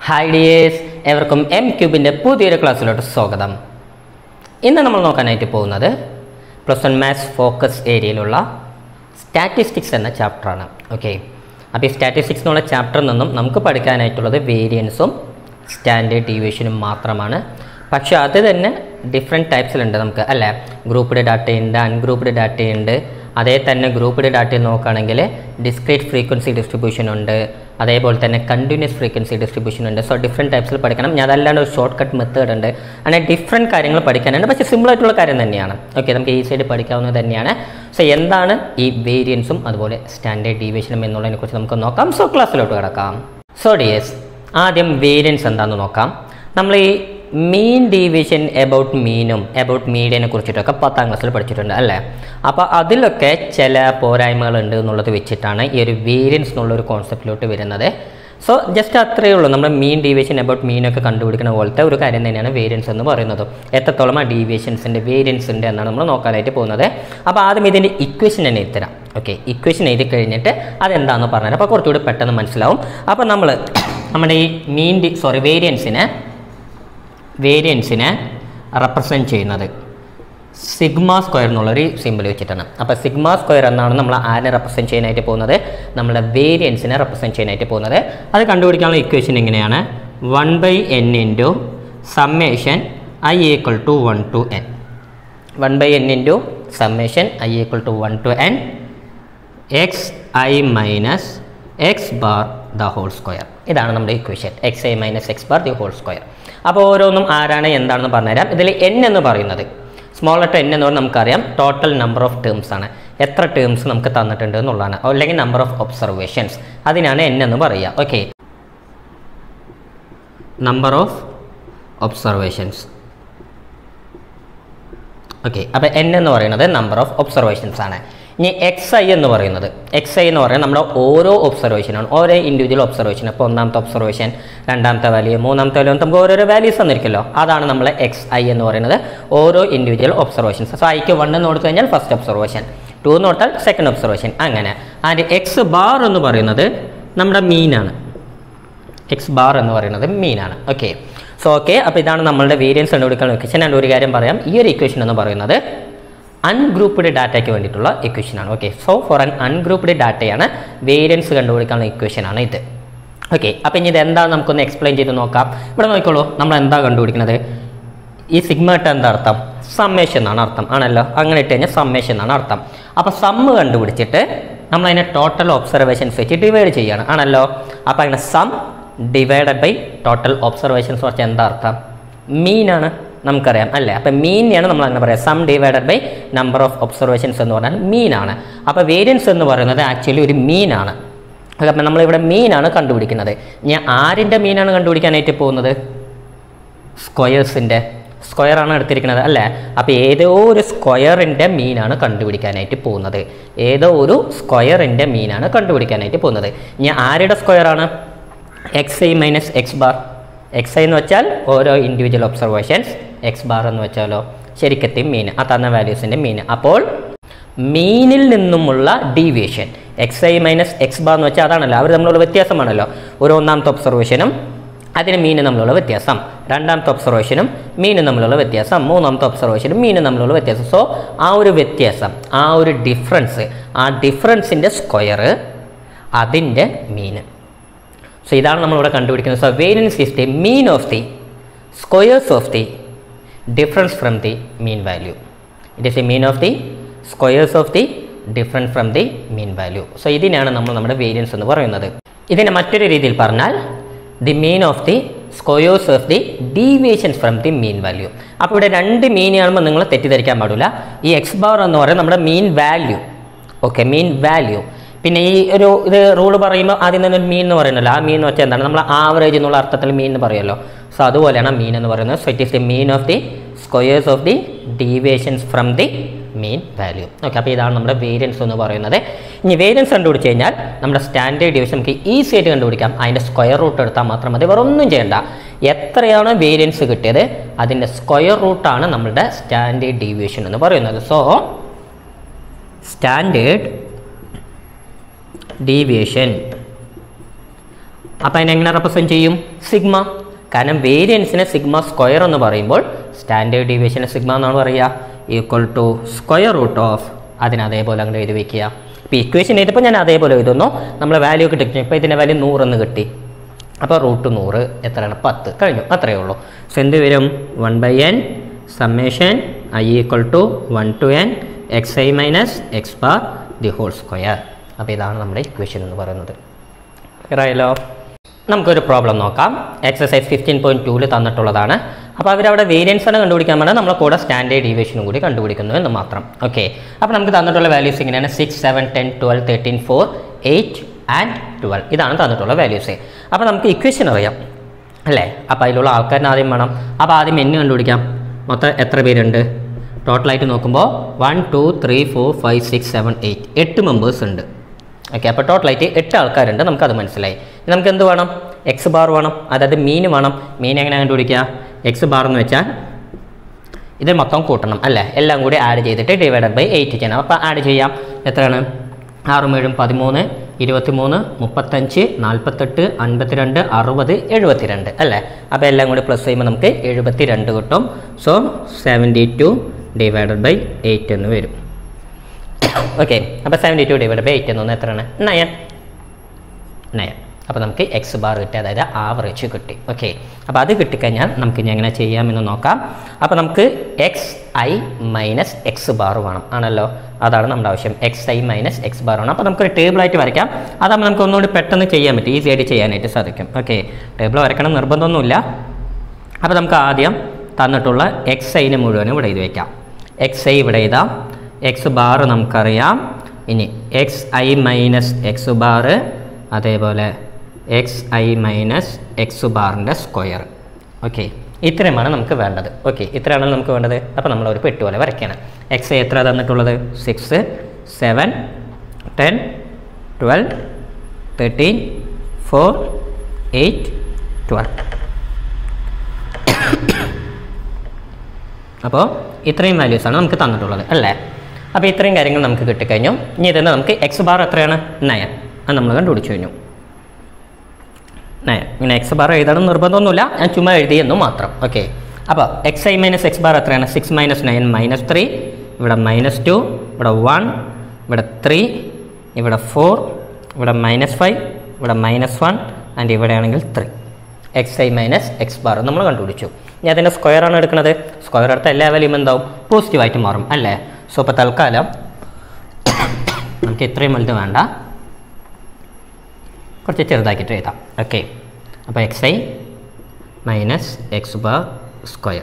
hi dears എവർക്കും M ക്യൂബിൻ്റെ പുതിയൊരു ക്ലാസ്സിലോട്ട് സ്വാഗതം ഇന്ന് നമ്മൾ നോക്കാനായിട്ട് പോകുന്നത് പ്ലസ് വൺ മാത്സ് ഫോക്കസ് ഏരിയയിലുള്ള സ്റ്റാറ്റിസ്റ്റിക്സ് എന്ന ചാപ്റ്ററാണ് ഓക്കെ അപ്പോൾ ഈ സ്റ്റാറ്റിസ്റ്റിക്സ് എന്നുള്ള ചാപ്റ്ററിൽ നിന്നും നമുക്ക് പഠിക്കാനായിട്ടുള്ളത് വേരിയൻസും സ്റ്റാൻഡേർഡ് ഡീവിയേഷനും മാത്രമാണ് പക്ഷേ അത് തന്നെ ഡിഫറെൻറ്റ് ടൈപ്സിലുണ്ട് നമുക്ക് അല്ലേ ഗ്രൂപ്പ്ഡ് ഡാറ്റയുണ്ട് അൺഗ്രൂപ്പ്ഡ് ഡാറ്റയുണ്ട് അതേ തന്നെ ഗ്രൂപ്പ്ഡ് ഡാറ്റയിൽ നോക്കുകയാണെങ്കിൽ ഡിസ്ക്രീറ്റ് ഫ്രീക്വൻസി ഡിസ്ട്രിബ്യൂഷൻ ഉണ്ട് അതേപോലെ തന്നെ കണ്ടിന്യൂസ് ഫ്രീക്വൻസി ഡിസ്ട്രിബ്യൂഷൻ ഉണ്ട് സോ ഡിഫറെൻറ്റ് ടൈപ്സിൽ പഠിക്കണം ഞാൻ അതല്ലാണ്ട് ഒരു ഷോർട്ട് കട്ട് മെത്തേഡ് ഉണ്ട് അങ്ങനെ ഡിഫറെൻറ്റ് കാര്യങ്ങൾ പഠിക്കാനുണ്ട് പക്ഷേ സിമ്പിൾ ആയിട്ടുള്ള കാര്യം തന്നെയാണ് ഓക്കെ നമുക്ക് ഈസി ആയിട്ട് പഠിക്കാവുന്നത് തന്നെയാണ് സോ എന്താണ് ഈ വേരിയൻസും അതുപോലെ സ്റ്റാൻഡേർഡ് ഡീവിയേഷനും എന്നുള്ളതിനെക്കുറിച്ച് നമുക്ക് നോക്കാം സോ ക്ലാസ്സിലോട്ട് കിടക്കാം സോ ഡിയേഴ്സ് ആദ്യം വേരിയൻസ് എന്താണെന്ന് നോക്കാം നമ്മൾ ഈ മീൻ ഡീവിയേഷൻ എബൌട്ട് മീനും എബൌട്ട് മീഡിയനെ കുറിച്ചിട്ടൊക്കെ പത്താം ക്ലാസ്സിൽ പഠിച്ചിട്ടുണ്ട് അല്ലേ അപ്പോൾ അതിലൊക്കെ ചില പോരായ്മകളുണ്ട് എന്നുള്ളത് വെച്ചിട്ടാണ് ഈ ഒരു വേരിയൻസ് എന്നുള്ള ഒരു കോൺസെപ്റ്റിലോട്ട് വരുന്നത് സോ ജസ്റ്റ് അത്രയേ ഉള്ളൂ നമ്മൾ മീൻ ഡീവിയേഷൻ എബൌട്ട് മീനൊക്കെ കണ്ടുപിടിക്കുന്ന പോലത്തെ ഒരു കാര്യം തന്നെയാണ് വേരിയൻസ് എന്ന് പറയുന്നത് എത്രത്തോളം ആ ഡീവിയേഷൻസിൻ്റെ വേരിയൻസ് ഉണ്ട് എന്നാണ് നമ്മൾ നോക്കാനായിട്ട് പോകുന്നത് അപ്പോൾ ആദ്യം ഇതിൻ്റെ ഇക്വേഷൻ തന്നെ എഴുതരാം ഓക്കെ ഇക്വേഷൻ എഴുതി കഴിഞ്ഞിട്ട് അതെന്താണെന്ന് പറഞ്ഞാൽ അപ്പോൾ കുറച്ചുകൂടി പെട്ടെന്ന് മനസ്സിലാവും അപ്പോൾ നമ്മൾ നമ്മുടെ ഈ മീൻ ഡി സോറി വേരിയൻസിനെ വേരിയൻസിനെ റെപ്രസെൻറ്റ് ചെയ്യുന്നത് സിഗ്മ സ്ക്വയർ എന്നുള്ളൊരു സിമ്പിൾ വെച്ചിട്ടാണ് അപ്പോൾ സിഗ്മ സ്ക്വയർ എന്നാണ് നമ്മൾ ആരെ റെപ്രസെൻറ്റ് ചെയ്യാനായിട്ട് പോകുന്നത് നമ്മുടെ വേരിയൻസിനെ റെപ്രസെൻറ്റ് ചെയ്യാനായിട്ട് പോകുന്നത് അത് കണ്ടുപിടിക്കാനുള്ള ഇക്വേഷൻ എങ്ങനെയാണ് one by N into summation I equal to one to N one by N into summation I equal to one to N X I minus X bar the whole square ഇതാണ് നമ്മുടെ equation X I minus X bar the whole square അപ്പോൾ ഓരോന്നും ആരാണ് എന്താണെന്ന് പറഞ്ഞുതരാം ഇതിൽ N എന്ന് പറയുന്നത് സ്മോൾ ലെറ്റർ എൻ എന്ന് പറഞ്ഞാൽ നമുക്കറിയാം ടോട്ടൽ നമ്പർ ഓഫ് ടേംസ് ആണ് എത്ര ടേംസ് നമുക്ക് തന്നിട്ടുണ്ട് എന്നുള്ളതാണ് അല്ലെങ്കിൽ നമ്പർ ഓഫ് ഒബ്സർവേഷൻസ് അതിനാണ് എൻ എന്ന് പറയുക okay number of observations okay അപ്പോൾ എൻ എന്ന് പറയുന്നത് നമ്പർ ഓഫ് ഒബ്സർവേഷൻസ് ആണ് ഇനി എക്സ് ഐ എന്ന് പറയുന്നത് എക്സ് ഐ എന്ന് പറയുന്നത് നമ്മുടെ ഓരോ ഒബ്സർവേഷനാണ് ഓരോ ഇൻഡിവിജ്വൽ ഒബ്സർവേഷൻ ഇപ്പോൾ ഒന്നാമത്തെ ഒബ്സർവേഷൻ രണ്ടാമത്തെ വാല്യൂ മൂന്നാമത്തെ വാല്യൂ നമുക്ക് ഓരോരോ വാല്യൂസ് തന്നിരിക്കുമല്ലോ അതാണ് നമ്മൾ എക്സ് ഐ എന്ന് പറയുന്നത് ഓരോ ഇൻഡിവിജ്വൽ ഒബ്സർവേഷൻസ് സോ ഐക്ക് വൺ എന്ന് കൊടുത്തു കഴിഞ്ഞാൽ ഫസ്റ്റ് ഒബ്സർവേഷൻ ടു എന്ന് കൊടുത്താൽ സെക്കൻഡ് ഒബ്സർവേഷൻ അങ്ങനെ ആൻഡ് എക്സ് ബാർ എന്ന് പറയുന്നത് നമ്മുടെ മീനാണ് എക്സ് ബാർ എന്ന് പറയുന്നത് മീനാണ് ഓക്കെ സോ ഓക്കെ അപ്പോൾ ഇതാണ് നമ്മളുടെ വേരിയൻസ് കണ്ടുപിടിക്കാൻ ഇക്വേഷൻ ഞാൻ ഒരു കാര്യം പറയാം ഈ ഒരു ഇക്വേഷൻ എന്ന് പറയുന്നത് അൺഗ്രൂപ്പ്ഡ് ഡാറ്റയ്ക്ക് വേണ്ടിയിട്ടുള്ള ഇക്വേഷനാണ് okay so for un ungrouped ഡാറ്റയാണ് വേരിയൻസ് കണ്ടുപിടിക്കാനുള്ള ഇക്വേഷനാണ് ഇത് ഓക്കെ അപ്പോൾ ഇനി ഇത് എന്താണ് നമുക്കൊന്ന് എക്സ്പ്ലെയിൻ ചെയ്ത് നോക്കാം ഇവിടെ നോക്കിക്കോളൂ നമ്മൾ എന്താ കണ്ടുപിടിക്കുന്നത് ഈ സിഗ്മ ഇട്ട് എന്താ അർത്ഥം സമ്മേഷൻ എന്നാണ് അർത്ഥം ആണല്ലോ അങ്ങനെ ഇട്ട് കഴിഞ്ഞാൽ സമ്മേഷൻ എന്നാണ് അർത്ഥം അപ്പോൾ സമ്മ് കണ്ടുപിടിച്ചിട്ട് നമ്മൾ അതിനെ ടോട്ടൽ ഒബ്സർവേഷൻസ് വെച്ച് ഡിവൈഡ് ചെയ്യാണ് ആണല്ലോ അപ്പോൾ അങ്ങനെ sum divided by total observations വെച്ചാൽ എന്താ അർത്ഥം മീനാണ് നമുക്കറിയാം അല്ലേ അപ്പം മീനെയാണ് നമ്മൾ അങ്ങനെ പറയാം sum divided by number of observations എന്ന് പറഞ്ഞാൽ മീനാണ് അപ്പോൾ വേരിയൻസ് എന്ന് പറയുന്നത് ആക്ച്വലി ഒരു മീനാണ് അപ്പം നമ്മളിവിടെ മീനാണ് കണ്ടുപിടിക്കുന്നത് ഞാൻ ആരിൻ്റെ മീനാണ് കണ്ടുപിടിക്കാനായിട്ട് പോകുന്നത് സ്ക്വയേഴ്സിൻ്റെ സ്ക്വയറാണ് എടുത്തിരിക്കുന്നത് അല്ലേ അപ്പോൾ ഏതോ ഒരു സ്ക്വയറിൻ്റെ മീനാണ് കണ്ടുപിടിക്കാനായിട്ട് പോകുന്നത് ഏതോ ഒരു സ്ക്വയറിൻ്റെ മീനാണ് കണ്ടുപിടിക്കാനായിട്ട് പോകുന്നത് ഞാൻ ആരുടെ സ്ക്വയറാണ് X I minus X bar X I എന്ന് വെച്ചാൽ ഓരോ ഇൻഡിവിജ്വൽ ഒബ്സർവേഷൻസ് എക്സ് ബാർ എന്ന് വെച്ചാലോ ശരിക്കത്തെയും മീൻ ആ തന്ന വാല്യൂസിൻ്റെ മീൻ അപ്പോൾ മീനിൽ നിന്നുമുള്ള deviation x I minus X bar എന്ന് വെച്ചാൽ അതാണല്ലോ അവർ തമ്മിലുള്ള വ്യത്യാസമാണല്ലോ ഒരു ഒന്നാമത്തെ ഒബ്സർവേഷനും അതിന് മീനും തമ്മിലുള്ള വ്യത്യാസം രണ്ടാമത്തെ ഒബ്സർവേഷനും മീനും തമ്മിലുള്ള വ്യത്യാസം മൂന്നാമത്തെ ഒബ്സർവേഷനും മീനും തമ്മിലുള്ള വ്യത്യാസം സോ ആ ഒരു വ്യത്യാസം ആ ഒരു ഡിഫറൻസ് ആ ഡിഫറൻസിൻ്റെ സ്ക്വയർ അതിൻ്റെ മീന് സോ ഇതാണ് നമ്മളിവിടെ കണ്ടുപിടിക്കുന്നത് so variance is the mean of the squares of the difference from the mean value it is the mean of the squares of the difference from the mean value so ഇതിനാണ് നമ്മൾ നമ്മുടെ variance എന്ന് പറയുന്നത് ഇതിനെ മറ്റൊരു രീതിയിൽ പറഞ്ഞാൽ the mean of the squares of the deviations from the mean value അപ്പോൾ ഇവിടെ രണ്ട് മീൻ കാണുമ്പോൾ നിങ്ങൾ തെറ്റിദ്ധരിക്കാൻ പാടില്ല ഈ എക്സ് ബാർ എന്ന് പറയുന്നത് നമ്മുടെ mean value okay mean value പിന്നെ ഈ ഒരു ഇത് റൂൾ പറയുമ്പോൾ ആദ്യം തന്നെ ഒരു മീൻ എന്ന് പറയുന്നല്ലോ ആ മീൻ എന്ന് വെച്ചാൽ എന്താണ് നമ്മൾ ആവറേജ് എന്നുള്ള അർത്ഥത്തിൽ മീൻ എന്ന് പറയുമല്ലോ സോ അതുപോലെയാണ് മീൻ എന്ന് പറയുന്നത് so it is the mean of the squares of the deviations from the mean value okay അപ്പോൾ ഇതാണ് നമ്മുടെ വേരിയൻസ് എന്ന് പറയുന്നത് ഇനി വേരിയൻസ് കണ്ടുപിടിച്ച് കഴിഞ്ഞാൽ നമ്മുടെ സ്റ്റാൻഡേർഡ് ഡിവിഷൻ നമുക്ക് ഈസി ആയിട്ട് കണ്ടുപിടിക്കാം അതിൻ്റെ സ്ക്വയർ റൂട്ട് എടുത്താൽ മാത്രം മതി വേറെ ഒന്നും ചെയ്യേണ്ട എത്രയാണ് വേരിയൻസ് കിട്ടിയത് അതിൻ്റെ സ്ക്വയർ റൂട്ടാണ് നമ്മുടെ സ്റ്റാൻഡേർഡ് ഡീവിയേഷൻ എന്ന് പറയുന്നത് സോ സ്റ്റാൻഡേർഡ് deviation അപ്പോൾ അതിനെങ്ങനെ റെപ്രസെൻറ്റ് ചെയ്യും സിഗ്മ കാരണം വേരിയൻസിനെ സിഗ്മ സ്ക്വയർ എന്ന് പറയുമ്പോൾ സ്റ്റാൻഡേർഡ് ഡീവിയേഷനെ സിഗ്മ എന്നാണ് പറയുക equal to square root of അതിന് അതേപോലെ അങ്ങോട്ട് എഴുതി വെക്കുക ഇപ്പോൾ ഇക്വേഷൻ എഴുതിയപ്പോൾ ഞാൻ അതേപോലെ എഴുതുന്നു നമ്മൾ വാല്യൂ കിട്ടി ഇപ്പോൾ ഇതിൻ്റെ വാല്യൂ നൂറെന്ന് കിട്ടി അപ്പോൾ റൂട്ട് നൂറ് എത്രയാണ് പത്ത് കഴിഞ്ഞു അത്രയേ ഉള്ളൂ സോ എന്ത് വരും one by n summation I equal to one to N X I minus X bar the whole square അപ്പോൾ ഇതാണ് നമ്മുടെ ഇക്വേഷൻ എന്ന് പറയുന്നത് ക്ലിയറായല്ലോ നമുക്കൊരു പ്രോബ്ലം നോക്കാം എക്സസൈസ് ഫിഫ്റ്റീൻ പോയിൻറ്റ് ടൂവിൽ തന്നിട്ടുള്ളതാണ് അപ്പോൾ അവരവിടെ വേരിയൻസ് ആണ് കണ്ടുപിടിക്കാൻ വേണ്ടി നമ്മളെ കൂടെ സ്റ്റാൻഡേർഡ് ഡീവിയേഷനും കൂടി കണ്ടുപിടിക്കുന്നു എന്ന് മാത്രം ഓക്കെ അപ്പോൾ നമുക്ക് തന്നിട്ടുള്ള വാല്യൂസ് ഇങ്ങനെയാണ് six seven ten twelve thirteen four eight and twelve ഇതാണ് തന്നിട്ടുള്ള വാല്യൂസ് അപ്പോൾ നമുക്ക് ഇക്വേഷൻ അറിയാം അല്ലേ അപ്പോൾ അതിലുള്ള ആൾക്കാരിന് ആദ്യം വേണം അപ്പോൾ ആദ്യം എന്നെ കണ്ടുപിടിക്കാം മൊത്തം എത്ര പേരുണ്ട് ടോട്ടലായിട്ട് നോക്കുമ്പോൾ one two three four five six seven eight എട്ട് മെമ്പേഴ്സ് ഉണ്ട് ഓക്കെ അപ്പോൾ ടോട്ടലായിട്ട് എട്ട് ആൾക്കാരുണ്ട് നമുക്കത് മനസ്സിലായി ഇനി നമുക്ക് എന്ത് വേണം എക്സ് ബാർ വേണം അതായത് മീൻ വേണം മീൻ എങ്ങനെ കണ്ടുപിടിക്കുക എക്സ് ബാർ എന്ന് വെച്ചാൽ ഇത് മൊത്തം കൂട്ടണം അല്ലേ എല്ലാം കൂടി ആഡ് ചെയ്തിട്ട് ഡിവൈഡഡ് ബൈ എയ്റ്റ് ചെയ്യണം അപ്പോൾ ആഡ് ചെയ്യാം എത്രയാണ് ആറും ഏഴും പതിമൂന്ന് ഇരുപത്തിമൂന്ന് മുപ്പത്തഞ്ച് നാൽപ്പത്തെട്ട് അൻപത്തിരണ്ട് അറുപത് എഴുപത്തിരണ്ട് അല്ലേ അപ്പോൾ എല്ലാം കൂടി പ്ലസ് ചെയ്യുമ്പോൾ നമുക്ക് എഴുപത്തി രണ്ട് കിട്ടും so seventy two divided by eight എന്ന് വരും ഓക്കെ അപ്പോൾ seventy two divide by eight എന്ന് പറഞ്ഞാൽ എത്രയാണ് നയൻ നയൻ അപ്പോൾ നമുക്ക് എക്സ് ബാർ കിട്ടി അതായത് ആവറേജ് കിട്ടി ഓക്കെ അപ്പോൾ അത് കിട്ടിക്കഴിഞ്ഞാൽ നമുക്ക് ഇനി എങ്ങനെ ചെയ്യാമെന്ന് നോക്കാം അപ്പോൾ നമുക്ക് x I minus X bar വേണം ആണല്ലോ അതാണ് നമ്മുടെ ആവശ്യം x I minus X bar വേണം അപ്പോൾ നമുക്കൊരു ടേബിളായിട്ട് വരയ്ക്കാം അതാകുമ്പോൾ നമുക്ക് ഒന്നുകൂടി പെട്ടെന്ന് ചെയ്യാൻ പറ്റും ഈസി ആയിട്ട് ചെയ്യാനായിട്ട് സാധിക്കും ഓക്കെ ടേബിൾ വരയ്ക്കണം നിർബന്ധമൊന്നുമില്ല അപ്പോൾ നമുക്ക് ആദ്യം തന്നിട്ടുള്ള എക്സ് ഐന് മുഴുവനും ഇവിടെ എഴുതി വയ്ക്കാം എക്സ് ഐ ഇവിടെ എഴുതാം എക്സ് ബാർ നമുക്കറിയാം ഇനി x I minus X bar അതേപോലെ എക്സ് ഐ മൈനസ് എക്സ് ബാറിൻ്റെ സ്ക്വയർ ഓക്കെ ഇത്രയുമാണ് നമുക്ക് വേണ്ടത് ഓക്കെ ഇത്രയാണ് നമുക്ക് വേണ്ടത് അപ്പോൾ നമ്മൾ ഒരു പെട്ടി പോലെ വരയ്ക്കണം എക്സ് ഐ എത്ര തന്നിട്ടുള്ളത് six seven ten twelve thirteen four eight twelve അപ്പോൾ ഇത്രയും വാല്യൂസാണ് നമുക്ക് തന്നിട്ടുള്ളത് അല്ലേ അപ്പോൾ ഇത്രയും കാര്യങ്ങൾ നമുക്ക് കിട്ടിക്കഴിഞ്ഞു ഇനി ഇതിന് നമുക്ക് എക്സ് ബാർ എത്രയാണ് നയൻ അത് നമ്മൾ കണ്ടുപിടിച്ചു കഴിഞ്ഞു നയൻ ഇങ്ങനെ എക്സ് ബാർ എഴുതണം നിർബന്ധമൊന്നുമില്ല ഞാൻ ചുമ്മാ എഴുതിയെന്നു മാത്രം ഓക്കെ അപ്പോൾ x I minus X bar എത്രയാണ് six minus nine minus three ഇവിടെ മൈനസ് ടു ഇവിടെ വൺ ഇവിടെ ത്രീ ഇവിടെ ഫോർ ഇവിടെ മൈനസ് ഫൈവ് ഇവിടെ മൈനസ് വൺ ആൻഡ് ഇവിടെ ആണെങ്കിൽ three x I minus X bar നമ്മൾ കണ്ടുപിടിച്ചു ഇനി അതിൻ്റെ സ്ക്വയർ ആണ് എടുക്കുന്നത് സ്ക്വയർ എടുത്ത എല്ലാ വാല്യൂം എന്താവും പോസിറ്റീവായിട്ട് മാറും അല്ലേ സോ ഇപ്പോൾ തൽക്കാലം നമുക്ക് ഇത്രയും വലുത് വേണ്ട കുറച്ച് ചെറുതാക്കിയിട്ട് എഴുതാം ഓക്കെ അപ്പോൾ x I minus X bar square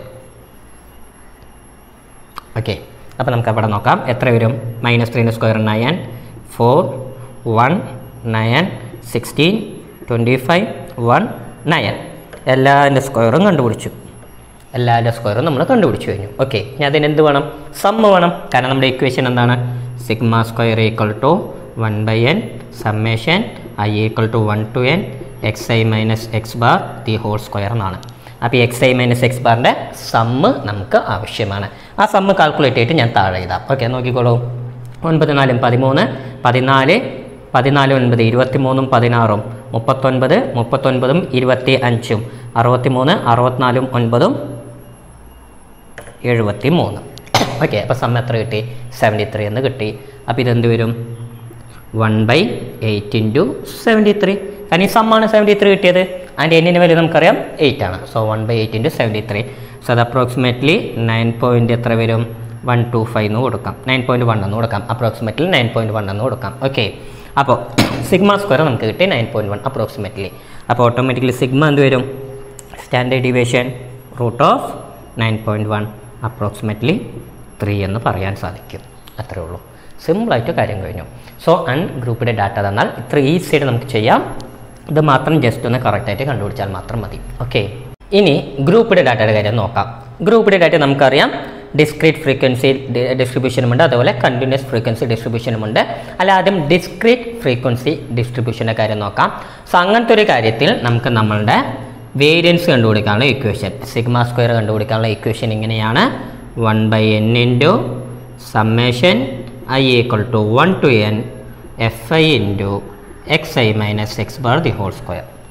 okay അപ്പോൾ നമുക്ക് അവിടെ നോക്കാം എത്ര വരും മൈനസ് ത്രീൻ്റെ square nine four one nine sixteen twenty five one nine എല്ലാതിൻ്റെ സ്ക്വയറും കണ്ടുപിടിച്ചു എല്ലാവരുടെ സ്ക്വയറും നമ്മൾ കണ്ടുപിടിച്ചു കഴിഞ്ഞു ഓക്കെ ഇനി അതിന് എന്ത് വേണം സമ്മ് വേണം കാരണം നമ്മുടെ ഇക്വേഷൻ എന്താണ് sigma square equal to one by n summation I equal to one to N X I minus X bar the whole square എന്നാണ് അപ്പോൾ എക്സ് ഐ മൈനസ് എക്സ് ബാറിൻ്റെ സമ്മ് നമുക്ക് ആവശ്യമാണ് ആ സമ്മ് കാൽക്കുലേറ്റ് ചെയ്തിട്ട് ഞാൻ താഴെ എഴുതാം ഓക്കെ നോക്കിക്കോളൂ ഒൻപത് നാലും പതിമൂന്ന് പതിനാല് പതിനാല് ഒൻപത് ഇരുപത്തി മൂന്നും പതിനാറും മുപ്പത്തൊൻപത് മുപ്പത്തൊൻപതും ഇരുപത്തി അഞ്ചും അറുപത്തി മൂന്ന് അറുപത്തിനാലും ഒൻപതും എഴുപത്തി മൂന്ന് ഓക്കെ അപ്പോൾ സമ്മ എത്ര കിട്ടി സെവൻറ്റി ത്രീ എന്ന് കിട്ടി അപ്പോൾ ഇതെന്ത് വരും one by eight into seventy three കാരണം ഈ സമ്മാണ് സെവൻറ്റി ത്രീ കിട്ടിയത് അതിൻ്റെ എന്നിന് വാല്യൂ നമുക്കറിയാം എയ്റ്റ് ആണ് so one by eight into seventy three so അത് അപ്രോക്സിമേറ്റ്ലി നയൻ പോയിൻറ്റ് എത്ര വരും വൺ ടു ഫൈവ് എന്ന് കൊടുക്കാം നയൻ പോയിൻറ്റ് വൺ എന്ന് കൊടുക്കാം അപ്രോക്സിമേറ്റ്ലി നയൻ പോയിൻറ്റ് വൺ എന്ന് കൊടുക്കാം ഓക്കെ അപ്പോൾ സിഗ്മ സ്ക്വയർ നമുക്ക് കിട്ടി നയൻ പോയിൻറ്റ് വൺ അപ്രോക്സിമേറ്റ്ലി അപ്പോൾ ഓട്ടോമാറ്റിക്കലി സിഗ്മ എന്ത് വരും standard deviation root of nine point one approximately three എന്ന് പറയാൻ സാധിക്കും അത്രേ ഉള്ളൂ സിമ്പിളായിട്ട് കാര്യം കഴിഞ്ഞു സോ അൺഗ്രൂപ്പിൻ്റെ ഡാറ്റ തന്നാൽ ഇത്ര ഈസിയായിട്ട് നമുക്ക് ചെയ്യാം ഇത് മാത്രം ജസ്റ്റ് ഒന്ന് കറക്റ്റായിട്ട് കണ്ടുപിടിച്ചാൽ മാത്രം മതി ഓക്കെ ഇനി ഗ്രൂപ്പിൻ്റെ ഡാറ്റയുടെ കാര്യം നോക്കാം ഗ്രൂപ്പിൻ്റെ ഡാറ്റ നമുക്കറിയാം ഡിസ്ക്രീറ്റ് ഫ്രീക്വൻസി ഡിസ്ട്രിബ്യൂഷനുമുണ്ട് അതുപോലെ കണ്ടിന്യൂസ് ഫ്രീക്വൻസി ഡിസ്ട്രിബ്യൂഷനുമുണ്ട് അല്ല ആദ്യം ഡിസ്ക്രീറ്റ് ഫ്രീക്വൻസി ഡിസ്ട്രിബ്യൂഷൻ്റെ കാര്യം നോക്കാം സോ അങ്ങനത്തെ ഒരു കാര്യത്തിൽ നമുക്ക് നമ്മളുടെ വേരിയൻസ് കണ്ടുപിടിക്കാനുള്ള ഇക്വേഷൻ സിഗ്മ സ്ക്വയർ കണ്ടുപിടിക്കാനുള്ള ഇക്വേഷൻ ഇങ്ങനെയാണ് one by N into summation I equal to one to n f i into x I minus X bar the whole square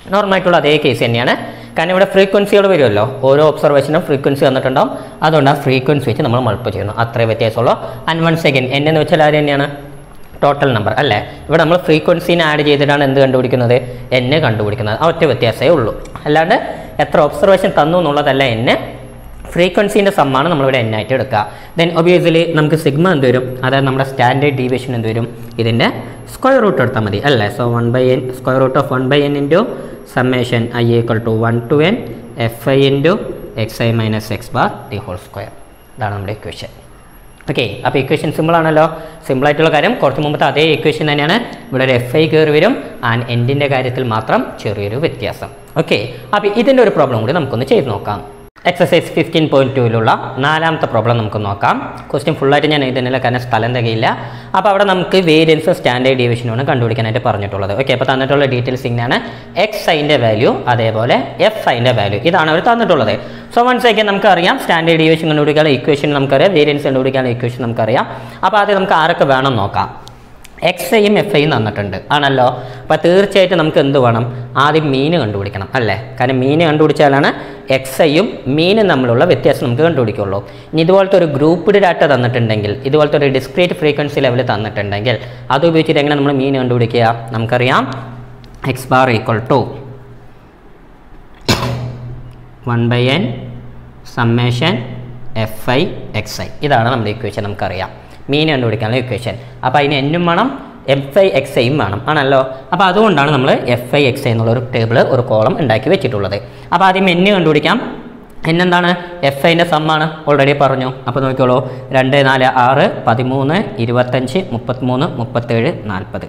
നോർമലായിട്ടുള്ള അതേ കേസ് തന്നെയാണ് കാരണം ഇവിടെ ഫ്രീക്വൻസികൾ വരുമല്ലോ ഓരോ ഒബ്സർവേഷനും ഫ്രീക്വൻസി വന്നിട്ടുണ്ടാവും അതുകൊണ്ട് ആ ഫ്രീക്വൻസി വെച്ച് നമ്മൾ മൾപ്പ് ചെയ്യുന്നു അത്രേ വ്യത്യാസമുള്ളൂ ആൻഡ് വൺ സെക്കൻഡ് എൻ്റെ എന്ന് വെച്ചാൽ ആര് തന്നെയാണ് ടോട്ടൽ നമ്പർ അല്ലേ ഇവിടെ നമ്മൾ ഫ്രീക്വൻസീനെ ആഡ് ചെയ്തിട്ടാണ് എന്ത് കണ്ടുപിടിക്കുന്നത് എന്നെ കണ്ടുപിടിക്കുന്നത് ആ ഒറ്റ വ്യത്യാസമേ ഉള്ളൂ അല്ലാണ്ട് എത്ര ഒബ്സർവേഷൻ തന്നു എന്നുള്ളതല്ല എന്നെ ഫ്രീക്വൻസീൻ്റെ സമ്മാണ് നമ്മളിവിടെ എൻ ആയിട്ട് എടുക്കുക ദെൻ ഒബിയസ്ലി നമുക്ക് സിഗ്മ എന്ത് വരും അതായത് നമ്മുടെ സ്റ്റാൻഡേർഡ് ഡീവിയേഷൻ എന്ത് വരും ഇതിൻ്റെ സ്ക്വയർ റൂട്ട് എടുത്താൽ മതി അല്ലേ so one by n square root of one by N into summation I equal to one to n f i into x I minus X bar the whole square ഇതാണ് നമ്മുടെ equation okay അപ്പോൾ equation simple ആണല്ലോ simple ആയിട്ടുള്ള കാര്യം കുറച്ച് മുമ്പത്തെ അതേ equation തന്നെയാണ് ഇവിടെ ഒരു എഫ് ഐ കയറി വരും ആൻഡ് എൻഡിൻ്റെ കാര്യത്തിൽ മാത്രം ചെറിയൊരു വ്യത്യാസം ഓക്കെ അപ്പോൾ ഇതിൻ്റെ ഒരു പ്രോബ്ലം കൂടി നമുക്കൊന്ന് ചെയ്ത് നോക്കാം എക്സസൈസ് ഫിഫ്റ്റീൻ പോയിന്റ് ടൂവിലുള്ള നാലാമത്തെ പ്രോബ്ലം നമുക്ക് നോക്കാം ക്വസ്റ്റ്യൻ ഫുള്ളായിട്ട് ഞാൻ എഴുതുന്നില്ല കാരണം സ്ഥലം തികയില്ല അപ്പോൾ അവിടെ നമുക്ക് വേരിയൻസ് സ്റ്റാൻഡേർഡ് ഡീവിഷനാണ് കണ്ടുപിടിക്കാനായിട്ട് പറഞ്ഞിട്ടുള്ളത് ഓക്കെ അപ്പോൾ തന്നിട്ടുള്ള ഡീറ്റെയിൽസ് ഇങ്ങനെയാണ് എക്സ് ഐൻ്റെ വാല്യൂ അതേപോലെ എഫ് ഐൻ്റെ വാല്യൂ ഇതാണ് അവർ തന്നിട്ടുള്ളത് സോ വൺ സെക്കൻഡ് നമുക്കറിയാം സ്റ്റാൻഡേർഡ് ഡീവിയേഷൻ കണ്ടുപിടിക്കാനുള്ള ഇക്വേഷൻ നമുക്കറിയാം വേരിയൻസ് കണ്ടുപിടിക്കാനുള്ള ഇക്വേഷൻ നമുക്കറിയാം അപ്പോൾ ആദ്യം നമുക്ക് ആരൊക്കെ വേണം നോക്കാം എക്സ് ഐയും എഫ് ഐയും തന്നിട്ടുണ്ട് ആണല്ലോ അപ്പോൾ തീർച്ചയായിട്ടും നമുക്ക് എന്ത് വേണം ആദ്യം മീന് കണ്ടുപിടിക്കണം അല്ലേ കാരണം മീന് കണ്ടുപിടിച്ചാലാണ് എക്സ് ഐയും മീനും തമ്മിലുള്ള വ്യത്യാസം നമുക്ക് കണ്ടുപിടിക്കുള്ളൂ ഇനി ഇതുപോലത്തെ ഒരു ഗ്രൂപ്പ്ഡ് ഡാറ്റ തന്നിട്ടുണ്ടെങ്കിൽ ഇതുപോലത്തെ ഒരു ഡിസ്ക്രീറ്റ് ഫ്രീക്വൻസി ലെവൽ തന്നിട്ടുണ്ടെങ്കിൽ അത് ഉപയോഗിച്ചിട്ട് എങ്ങനെ നമ്മൾ മീൻ കണ്ടുപിടിക്കുക നമുക്കറിയാം x bar equal to one by n summation f i x i ഇതാണ് നമ്മുടെ ഇക്വേഷൻ നമുക്കറിയാം മീൻ കണ്ടുപിടിക്കാനുള്ള ഇക്വേഷൻ അപ്പോൾ അതിന് എന്നും വേണം എഫ് ഐ എക്സ് ഐയും വേണം ആണല്ലോ അപ്പോൾ അതുകൊണ്ടാണ് നമ്മൾ എഫ് ഐ എക്സ് ഐ എന്നുള്ള ഒരു ടേബിൾ ഒരു കോളം ഉണ്ടാക്കി വെച്ചിട്ടുള്ളത് അപ്പോൾ ആദ്യം എന്ന് കണ്ടുപിടിക്കാം എന്നെന്താണ് എഫ് ഐൻ്റെ സമ്മാണ് ഓൾറെഡി പറഞ്ഞു അപ്പോൾ നോക്കിക്കോളൂ രണ്ട് നാല് ആറ് പതിമൂന്ന് ഇരുപത്തഞ്ച് മുപ്പത്തിമൂന്ന് മുപ്പത്തേഴ് നാൽപ്പത്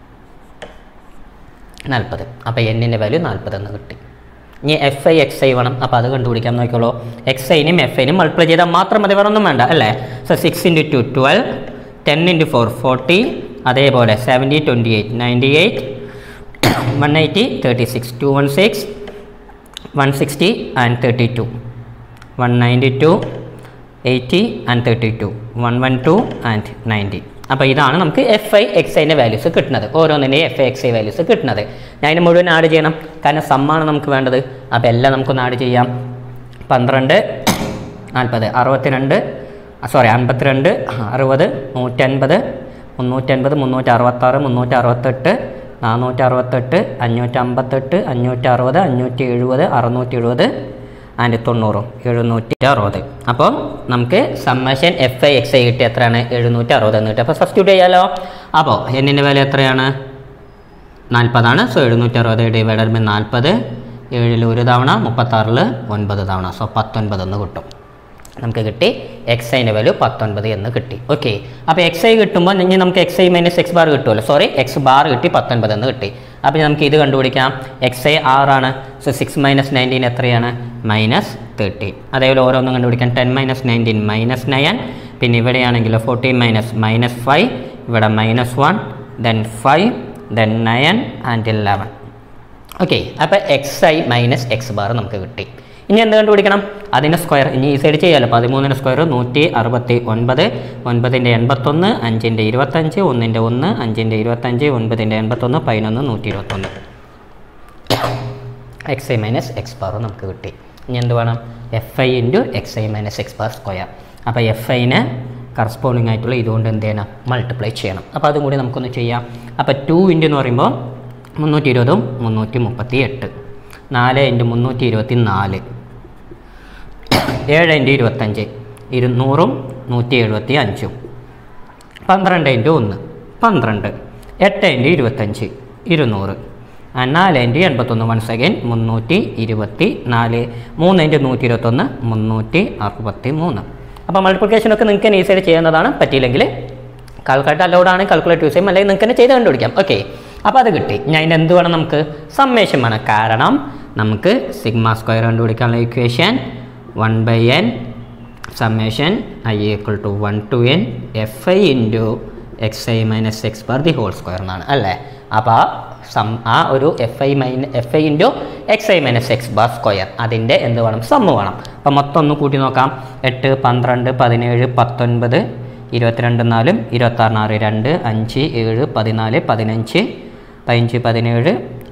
നാൽപ്പത് അപ്പോൾ എന്നിൻ്റെ വാല്യൂ നാൽപ്പത് എന്ന് കിട്ടി ഇനി എഫ് ഐ എക്സ് ഐ വേണം അപ്പോൾ അത് കണ്ടുപിടിക്കാൻ നോക്കിക്കോളൂ എക്സ് ഐനും എഫ് ഐനും മൾട്ടിപ്ലൈ ചെയ്താൽ മാത്രം മതി വേറൊന്നും വേണ്ട അല്ലേ so six into two twelve ten into four forty അതേപോലെ seventy twenty eight ninety eight one eighty thirty six two one six one sixty and thirty two one ninety two eighty and thirty two one one two and ninety അപ്പോൾ ഇതാണ് നമുക്ക് f i x ഐൻ്റെ values കിട്ടുന്നത് ഓരോന്നിൻ്റെയും f i x i values കിട്ടുന്നത് ഞാൻ അതിന് മുഴുവൻ ആഡ് ചെയ്യണം കാരണം സമ്മാണ് നമുക്ക് വേണ്ടത് അപ്പോൾ എല്ലാം നമുക്കൊന്ന് ആഡ് ചെയ്യാം പന്ത്രണ്ട് നാൽപ്പത് അറുപത്തിരണ്ട് സോറി അൻപത്തിരണ്ട് അറുപത് നൂറ്റൻപത് മുന്നൂറ്റൻപത് മുന്നൂറ്റി അറുപത്താറ് മുന്നൂറ്റി അറുപത്തെട്ട് നാനൂറ്റി അറുപത്തെട്ട് അഞ്ഞൂറ്റി അമ്പത്തെട്ട് അഞ്ഞൂറ്റി അറുപത് അഞ്ഞൂറ്റി എഴുപത് അറുന്നൂറ്റി എഴുപത് ആൻഡ് തൊണ്ണൂറും എഴുന്നൂറ്റി അറുപത് അപ്പോൾ നമുക്ക് summation f i x i കിട്ടി എത്രയാണ് എഴുന്നൂറ്റി അറുപത് എന്ന് കിട്ടി അപ്പോൾ സബ്സ്റ്റിറ്റ്യൂട്ട് ചെയ്യാലോ അപ്പോൾ എന്നിൻ്റെ വില എത്രയാണ് നാൽപ്പതാണ് സോ എഴുന്നൂറ്റി അറുപത് ഡിവൈഡഡ് ബൈ നാൽപ്പത് ഏഴിൽ ഒരു തവണ മുപ്പത്താറിൽ ഒൻപത് തവണ സോ പത്തൊൻപത് എന്ന് കിട്ടും നമുക്ക് കിട്ടി എക്സ് ഐൻ്റെ വാല്യൂ പത്തൊൻപത് എന്ന് കിട്ടി ഓക്കെ അപ്പോൾ എക്സ് ഐ കിട്ടുമ്പോൾ ഇനി നമുക്ക് x I minus X bar കിട്ടുമല്ലോ സോറി എക്സ് ബാർ കിട്ടി പത്തൊൻപത് എന്ന് കിട്ടി അപ്പോൾ നമുക്ക് ഇത് കണ്ടുപിടിക്കാം എക്സ് ഐ ആറാണ് സോ സിക്സ് മൈനസ് നയൻറ്റീൻ എത്രയാണ് മൈനസ് തേർട്ടീൻ അതേപോലെ ഓരോന്നും കണ്ടുപിടിക്കാം ten minus nineteen minus nine പിന്നെ ഇവിടെയാണെങ്കിൽ ഫോർട്ടീൻ മൈനസ് മൈനസ് ഫൈവ് ഇവിടെ minus one then five then nine and eleven okay അപ്പോൾ x I minus X bar നമുക്ക് കിട്ടി ഇനി എന്ത് കണ്ടുപിടിക്കണം അതിൻ്റെ സ്ക്വയർ ഇനി ഈ സൈഡ് ചെയ്യാമല്ലോ പതിമൂന്നിൻ്റെ സ്ക്വയർ നൂറ്റി അറുപത്തി ഒൻപത് ഒൻപതിൻ്റെ എൺപത്തൊന്ന് അഞ്ചിൻ്റെ ഇരുപത്തഞ്ച് ഒന്നിൻ്റെ ഒന്ന് അഞ്ചിൻ്റെ ഇരുപത്തഞ്ച് ഒൻപതിൻ്റെ എൺപത്തൊന്ന് പതിനൊന്ന് നൂറ്റി ഇരുപത്തൊന്ന് x I minus X bar നമുക്ക് കിട്ടി ഇനി എന്ത് വേണം f i into x I minus X bar square അപ്പോൾ എഫ് ഐനെ കറസ്പോണ്ടിങ് ആയിട്ടുള്ള ഇതുകൊണ്ട് എന്ത് ചെയ്യണം മൾട്ടിപ്ലൈ ചെയ്യണം അപ്പോൾ അതും കൂടി നമുക്കൊന്ന് ചെയ്യാം അപ്പോൾ ടു ഇൻറ്റു എന്ന് പറയുമ്പോൾ മുന്നൂറ്റി ഇരുപതും മുന്നൂറ്റി മുപ്പത്തി എട്ട് നാല് ഇൻറ്റു മുന്നൂറ്റി ഇരുപത്തി നാല് ഏഴ് ഇൻറ്റു ഇരുപത്തഞ്ച് ഇരുന്നൂറും നൂറ്റി എഴുപത്തി അഞ്ചും പന്ത്രണ്ട് ഇൻറ്റു ഒന്ന് പന്ത്രണ്ട് എട്ട് ഇൻറ്റു ഇരുപത്തഞ്ച് ഇരുന്നൂറ് ആ, നാല് ഇൻറ്റു എൺപത്തൊന്ന് വൺ സെക്കൻഡ് മുന്നൂറ്റി ഇരുപത്തി നാല് മൂന്ന് ഇൻറ്റു നൂറ്റി ഇരുപത്തൊന്ന് മുന്നൂറ്റി അറുപത്തി മൂന്ന് അപ്പോൾ മൾട്ടിപ്ലിക്കേഷനൊക്കെ നിങ്ങൾക്ക് തന്നെ ഈസിയായിട്ട് ചെയ്യുന്നതാണ് പറ്റിയില്ലെങ്കിൽ കാൽക്കുലേറ്റർ അലൗഡാണ് കാൽക്കുലേറ്റ് യൂസ് ചെയ്യും അല്ലെങ്കിൽ നിങ്ങൾക്ക് തന്നെ ചെയ്ത് കണ്ടുപിടിക്കാം ഓക്കെ അപ്പോൾ അത് കിട്ടി ഞാൻ അതിൻ്റെ എന്ത് വേണം നമുക്ക് സമ്മേഷൻ വേണം കാരണം നമുക്ക് സിഗ്മ സ്ക്വയർ കണ്ടുപിടിക്കാനുള്ള equation one by n summation I equal to one to n f i into x I minus X bar the whole square എന്നാണ് അല്ലേ അപ്പോൾ ആ സം ആ ഒരു f i minus f i into x I minus X bar square അതിൻ്റെ എന്ത് വേണം sum വേണം അപ്പോൾ മൊത്തം ഒന്ന് കൂട്ടി നോക്കാം എട്ട് പന്ത്രണ്ട് പതിനേഴ് പത്തൊൻപത് ഇരുപത്തിരണ്ട് നാലും ഇരുപത്താറ് ആറ് രണ്ട് അഞ്ച് ഏഴ് പതിനാല് പതിനഞ്ച് പതിനഞ്ച് പതിനേഴ്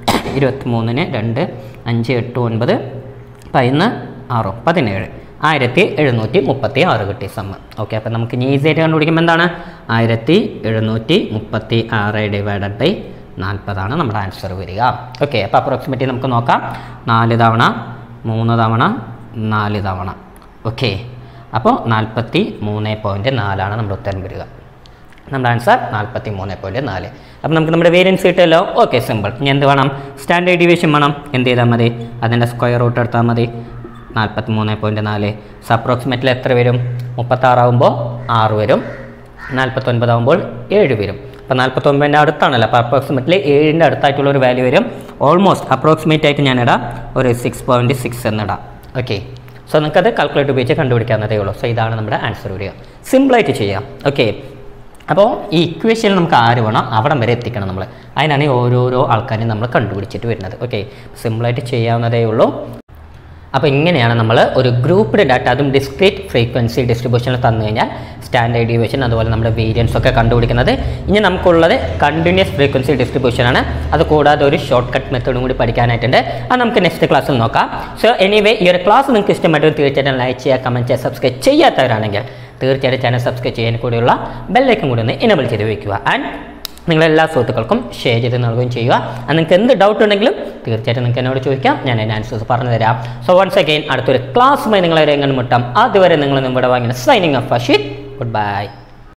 ഇരുപത്തി മൂന്നിന് രണ്ട് അഞ്ച് എട്ട് ഒൻപത് പതിനൊന്ന് ആറോ പതിനേഴ് ആയിരത്തി എഴുന്നൂറ്റി മുപ്പത്തി ആറ് കിട്ടി സമ്മ ഓക്കെ അപ്പം നമുക്ക് ഇനി ഈസി ആയിട്ട് കണ്ടുപിടിക്കുമ്പോൾ എന്താണ് ആയിരത്തി എഴുന്നൂറ്റി മുപ്പത്തി ആറ് ഡിവൈഡഡ് ബൈ നാൽപ്പതാണ് നമ്മുടെ ആൻസർ വരിക ഓക്കെ അപ്പോൾ അപ്രോക്സിമേറ്റ്ലി നമുക്ക് നോക്കാം നാല് തവണ മൂന്ന് തവണ നാല് തവണ ഓക്കെ അപ്പോൾ നാൽപ്പത്തി മൂന്ന് പോയിൻറ്റ് നാലാണ് നമ്മുടെ ഉത്തരം വരിക നമ്മുടെ ആൻസർ നാൽപ്പത്തി മൂന്ന് പോയിൻറ്റ് നാല് അപ്പം നമുക്ക് നമ്മുടെ വേരിയൻസ് കിട്ടുമല്ലോ ഓക്കെ സിമ്പിൾ ഇനി എന്ത് വേണം സ്റ്റാൻഡേർഡ് ഡീവിയേഷൻ വേണം എന്ത് ചെയ്താൽ മതി അതിൻ്റെ സ്ക്വയർ റൂട്ട് എടുത്താൽ മതി നാൽപ്പത്തി മൂന്ന് പോയിൻറ്റ് നാല് അപ്രോക്സിമേറ്റ്ലി എത്ര വരും മുപ്പത്താറാകുമ്പോൾ ആറ് വരും നാൽപ്പത്തൊൻപതാകുമ്പോൾ ഏഴ് വരും അപ്പോൾ നാൽപ്പത്തൊൻപതിൻ്റെ അടുത്താണല്ലോ അപ്പോൾ അപ്രോക്സിമേറ്റ്ലി ഏഴിൻ്റെ അടുത്തായിട്ടുള്ള ഒരു വാല്യൂ വരും ഓൾമോസ്റ്റ് അപ്രോക്സിമേറ്റ് ആയിട്ട് ഞാൻ ഇടാം ഒരു സിക്സ് പോയിൻറ്റ് സിക്സ് എന്നിടാം ഓക്കെ സോ നിങ്ങൾക്കത് കാൽക്കുലേറ്റ് ഉപയോഗിച്ച് കണ്ടുപിടിക്കാവുന്നതേ ഉള്ളൂ സോ ഇതാണ് നമ്മുടെ ആൻസർ വരിക സിമ്പിളായിട്ട് ചെയ്യാം ഓക്കെ അപ്പോൾ ഈ ഇക്വേഷനിൽ നമുക്ക് ആര് വേണം അവിടം വരെ എത്തിക്കണം നമ്മൾ അതിനാണ് ഈ ഓരോരോ ആൾക്കാരെയും നമ്മൾ കണ്ടുപിടിച്ചിട്ട് വരുന്നത് ഓക്കെ സിമ്പിളായിട്ട് ചെയ്യാവുന്നതേ ഉള്ളൂ അപ്പോൾ ഇങ്ങനെയാണ് നമ്മൾ ഒരു ഗ്രൂപ്പ്ഡ് ഡാറ്റ അതും ഡിസ്ക്രീറ്റ് ഫ്രീക്വൻസി ഡിസ്ട്രിബ്യൂഷനിൽ തന്നു കഴിഞ്ഞാൽ സ്റ്റാൻഡേർഡ് ഡീവിയേഷൻ അതുപോലെ നമ്മുടെ വേരിയൻസ് ഒക്കെ കണ്ടുപിടിക്കുന്നത് ഇനി നമുക്കുള്ളത് കണ്ടിന്യൂസ് ഫ്രീക്വൻസി ഡിസ്ട്രിബ്യൂഷൻ ആണ് അത് കൂടാതെ ഒരു ഷോർട്ട് കട്ട് മെത്തേഡും കൂടി പഠിക്കാനായിട്ടുണ്ട് അത് നമുക്ക് നെക്സ്റ്റ് ക്ലാസ്സിൽ നോക്കാം സോ എനിവേ ഈ ഒരു ക്ലാസ് നിങ്ങൾക്ക് ഇഷ്ടമായിട്ട് തീർച്ചയായിട്ടും ലൈക്ക് ചെയ്യുക കമൻറ്റ് ചെയ്യുക സബ്സ്ക്രൈബ് ചെയ്യാത്തവരാണെങ്കിൽ തീർച്ചയായിട്ടും ചാനൽ സബ്സ്ക്രൈബ് ചെയ്യാൻ കൂടിയുള്ള ബെല്ലൈക്കും കൂടി ഒന്ന് എനബിൾ ചെയ്ത് വയ്ക്കുക ആൻഡ് നിങ്ങളെല്ലാ സുഹൃത്തുക്കൾക്കും ഷെയർ ചെയ്ത് നൽകുകയും ചെയ്യുക അത് നിങ്ങൾക്ക് എന്ത് ഡൗട്ട് ഉണ്ടെങ്കിലും തീർച്ചയായിട്ടും നിങ്ങൾക്ക് എന്നോട് ചോദിക്കാം ഞാൻ അതിൻ്റെ ആൻസേഴ്സ് പറഞ്ഞു തരാം സോ വൺസ് അഗെയിൻ അടുത്തൊരു ക്ലാസ്സുമായി നിങ്ങളെ എങ്ങനെ മുട്ടാം അതുവരെ നിങ്ങൾ നമ്മുടെ വാങ്ങിയ signing off Ashit good by